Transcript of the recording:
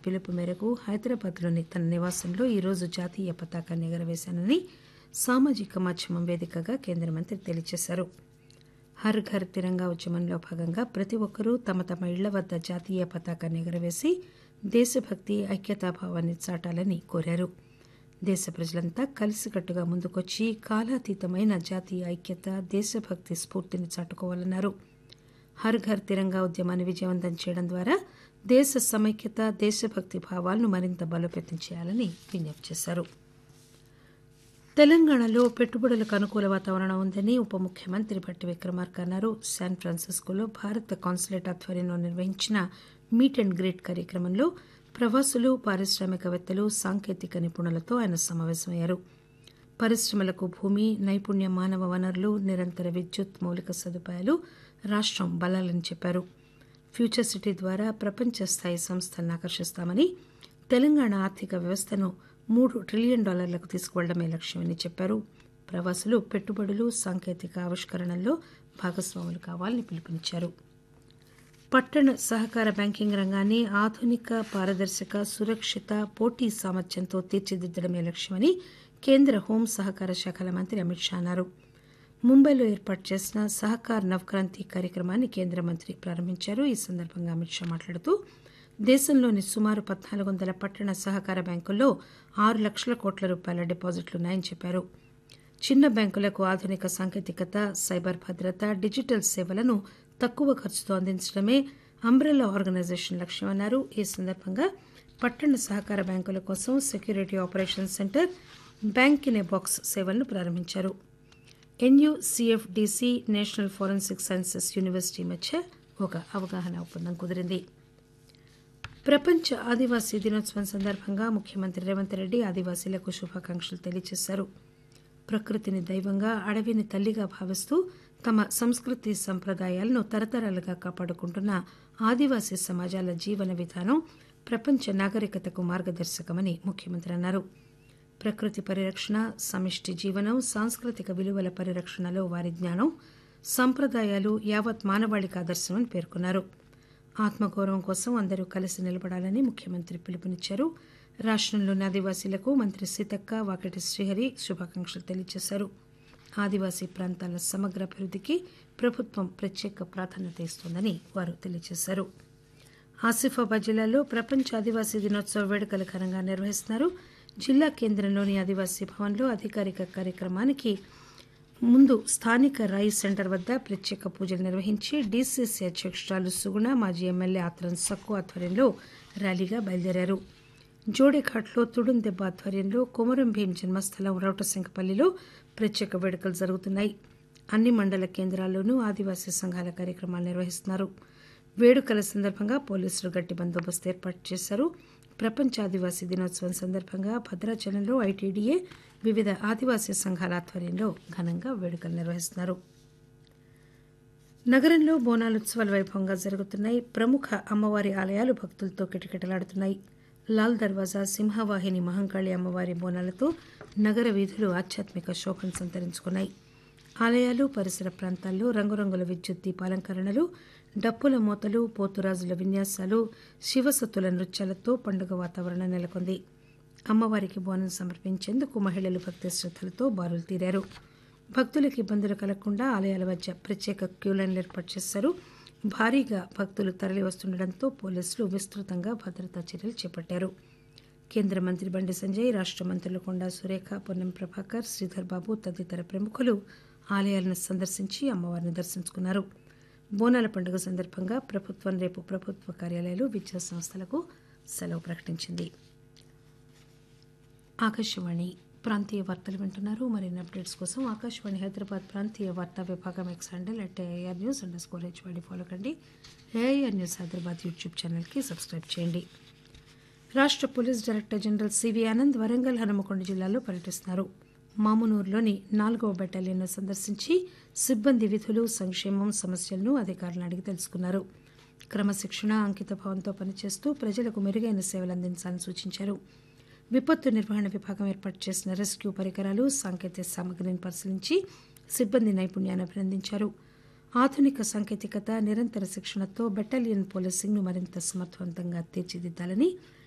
పిలుపు మేరకు హైదరాబాద్లోని తన నివాసంలో ఈరోజు జాతీయ పతాకాన్ని ఎగరవేశానని సామాజిక మాధ్యమం వేదికగా కేంద్ర మంత్రి తెలియజేశారు హర్ ఘర్ తిరంగా ఉద్యమంలో భాగంగా ప్రతి ఒక్కరూ తమ తమ ఇళ్ల వద్ద జాతీయ పతాకాన్ని ఎగరవేసి దేశభక్తి ఐక్యతాభావాన్ని చాటాలని కోరారు దేశ ప్రజలంతా కలిసికట్టుగా ముందుకొచ్చి కాలాతీతమైన జాతీయ ఐక్యత దేశభక్తి స్ఫూర్తిని చాటుకోవాలన్నారు హర్ ఘర్ తిరంగా ఉద్యమాన్ని విజయవంతం చేయడం ద్వారా దేశ సమైక్యత దేశభక్తి భావాలను మరింత బలోపేతం చేయాలని విజ్ఞప్తి చేశారు తెలంగాణలో పెట్టుబడులకు అనుకూల వాతావరణం ఉందని ఉప ముఖ్యమంత్రి భట్టి విక్రమార్క అన్నారు శాన్ ఫ్రాన్సిస్కోలో భారత కాన్సులేట్ ఆధ్వర్యంలో నిర్వహించిన మీట్ అండ్ గ్రీట్ కార్యక్రమంలో ప్రవాసులు పారిశ్రామికవేత్తలు సాంకేతిక నిపుణులతో ఆయన సమావేశమయ్యారు పరిశ్రమలకు భూమి నైపుణ్య మానవ వనరులు నిరంతర విద్యుత్ మౌలిక సదుపాయాలు రాష్టం బలాలని చెప్పారు ఫ్యూచర్ సిటీ ద్వారా ప్రపంచ స్థాయి సంస్థలను ఆకర్షిస్తామని తెలంగాణ ఆర్థిక వ్యవస్థను మూడు ట్రిలియన్ డాలర్లకు తీసుకువెళ్లడమే లక్ష్యమని చెప్పారు ప్రవాసులు పెట్టుబడులు సాంకేతిక ఆవిష్కరణల్లో భాగస్వాములు కావాలని పిలుపునిచ్చారు పట్టణ సహకార బ్యాంకింగ్ రంగాన్ని ఆధునిక పారదర్శక సురక్షిత పోటీ సామర్థ్యంతో తీర్చిదిద్దడమే లక్ష్యమని కేంద్ర హోం సహకార శాఖల మంత్రి అమిత్ షా అన్నారు ముంబైలో ఏర్పాటు చేసిన సహకార్ నవక్రాంతి కార్యక్రమాన్ని కేంద్ర మంత్రి ప్రారంభించారు ఈ సందర్భంగా అమిత్ షా మాట్లాడుతూ దేశంలోని సుమారు పద్నాలుగు వందల పట్టణ సహకార బ్యాంకుల్లో ఆరు లక్షల కోట్ల రూపాయల డిపాజిట్లున్నాయని చెప్పారు చిన్న బ్యాంకులకు ఆధునిక సాంకేతికత సైబర్ భద్రత డిజిటల్ సేవలను తక్కువ ఖర్చుతో అందించడమే అంబ్రెల్లా ఆర్గనైజేషన్ లక్ష్యమన్నారు ఈ సందర్భంగా పట్టణ సహకార బ్యాంకుల కోసం security operation centre bank in a box సేవలను ప్రారంభించారు NUCFDC national forensic sciences university మధ్య ఒక అవగాహన ఒప్పందం కుదిరింది ప్రపంచ ఆదివాసీ దినోత్సవం సందర్భంగా ముఖ్యమంత్రి రేవంత్ రెడ్డి ఆదివాసీలకు శుభాకాంక్షలు తెలియజేశారు ప్రకృతిని దైవంగా అడవిని తల్లిగా భావిస్తూ తమ సంస్కృతి సంప్రదాయాలను తరతరాలుగా కాపాడుకుంటున్న ఆదివాసీ సమాజాల జీవన విధానం ప్రపంచ నాగరికతకు మార్గదర్శకమని ముఖ్యమంత్రి అన్నారు ప్రకృతి పరిరక్షణ సమిష్టి జీవనం సాంస్కృతిక విలువల పరిరక్షణలో వారి జ్ఞానం సంప్రదాయాలు యావత్ మానవాళికి ఆదర్శమని పేర్కొన్నారు ఆత్మగౌరవం కోసం అందరూ కలిసి నిలబడాలని ముఖ్యమంత్రి పిలుపునిచ్చారు రాష్టంలోని ఆదివాసీలకు మంత్రి సీతక్క వాకటి శ్రీహరి శుభాకాంక్షలు తెలియజేశారు ఆదివాసీ ప్రాంతాల సమగ్ర అభివృద్ధికి ప్రభుత్వం ప్రత్యేక ప్రాధాన్యత ఇస్తోందని వారు తెలియజేశారు ఆసిఫాబాద్ జిల్లాలో ప్రపంచ ఆదివాసీ దినోత్సవ వేడుకలు ఘనంగా నిర్వహిస్తున్నారు జిల్లా కేంద్రంలోని ఆదివాసీ భవన్లో అధికారిక కార్యక్రమానికి ముందు స్థానిక రాయి సెంటర్ వద్ద ప్రత్యేక పూజలు నిర్వహించి డీసీసీ అధ్యక్షురాలు సుగుణ మాజీ ఎమ్మెల్యే ఆత్రం సక్కు ఆధ్వర్యంలో ర్యాలీగా బయలుదేరారు జోడేఘాట్లో తుడుం దెబ్బ ఆధ్వర్యంలో కొమరం భీం జన్మస్థలం రౌటసింగపల్లిలో ప్రత్యేక వేడుకలు జరుగుతున్నాయి అన్ని మండల కేంద్రాల్లోనూ ఆదివాసీ సంఘాల కార్యక్రమాలు నిర్వహిస్తున్నారు వేడుకల సందర్భంగా పోలీసులు గట్టి బందోబస్తు ఏర్పాటు చేశారు ప్రపంచ ఆదివాసీ దినోత్సవం సందర్భంగా భద్రాచలంలో ఐటీడీఏ వివిధ ఆదివాసీ సంఘాల ఆధ్వర్యంలో ఘనంగా వేడుకలు నిర్వహిస్తున్నారు నగరంలో బోనాలుత్సవాలు వైభవంగా జరుగుతున్నాయి ప్రముఖ అమ్మవారి ఆలయాలు భక్తులతో కిటకిటలాడుతున్నాయి లాల్ దర్వాజా సింహవాహిని మహంకాళి అమ్మవారి బోనాలతో నగర వీధులు ఆధ్యాత్మిక శోభను సంతరించుకున్నాయి ఆలయాలు పరిసర ప్రాంతాల్లో రంగురంగుల విద్యుత్ దీపాలంకరణలు డప్పుల మూతలు పోతురాజుల విన్యాసాలు శివసత్తుల నృత్యాలతో పండుగ వాతావరణం నెలకొంది అమ్మవారికి బోనం సమర్పించేందుకు మహిళలు భక్తి శ్రద్దలతో బారులు తీరారు భక్తులకు ఇబ్బందులు కలగకుండా ఆలయాల మధ్య ప్రత్యేక క్యూలైన్లు ఏర్పాటు చేశారు భారీగా భక్తులు తరలి వస్తుండటంతో పోలీసులు విస్తృతంగా భద్రతా చర్యలు చేపట్టారు కేంద్ర మంత్రి బండి సంజయ్ రాష్ట మంత్రులు కొండా సురేఖ పొన్నం ప్రభాకర్ శ్రీధర్ బాబు తదితర ప్రముఖులు ఆలయాలను సందర్శించి అమ్మవారిని దర్శించుకున్నారు బోనాల పండుగ సందర్భంగా ప్రభుత్వం రేపు ప్రభుత్వ కార్యాలయాలు విద్యా సంస్థలకు సెలవు ప్రకటించింది ఆకాశవాణి ప్రాంతీయ వార్తలు వింటున్నారు మరిన్ని అప్డేట్స్ కోసం ఆకాశవాణి హైదరాబాద్ ప్రాంతీయ వార్తా విభాగం X handle at AR news under score హెచ్వాడి follow కండి ఏఐఆర్ న్యూస్ హైదరాబాద్ యూట్యూబ్ ఛానల్కి సబ్స్క్రైబ్ చేయండి రాష్ట్ర police director general CV Anand Warangal Hanumakonda జిల్లాలో పర్యటిస్తున్నారు మామునూరులోని నాలుగవ బెటాలియన్ను సందర్శించి సిబ్బంది విధులు సంక్షేమం సమస్యలను అధికారులను అడిగి తెలుసుకున్నారు క్రమశిక్షణ అంకితభావంతో పనిచేస్తూ ప్రజలకు మెరుగైన సేవలు అందించాలని సూచించారు విపత్తు నిర్వహణ విభాగం ఏర్పాటు చేసిన రెస్క్యూ పరికరాలు సాంకేతిక సామగ్రిని పరిశీలించి సిబ్బంది నైపుణ్యాన్ని అభినందించారు ఆధునిక సాంకేతికత నిరంతర శిక్షణతో బెటాలియన్ పోలీసింగ్ను మరింత సమర్థవంతంగా తీర్చిదిద్దాలని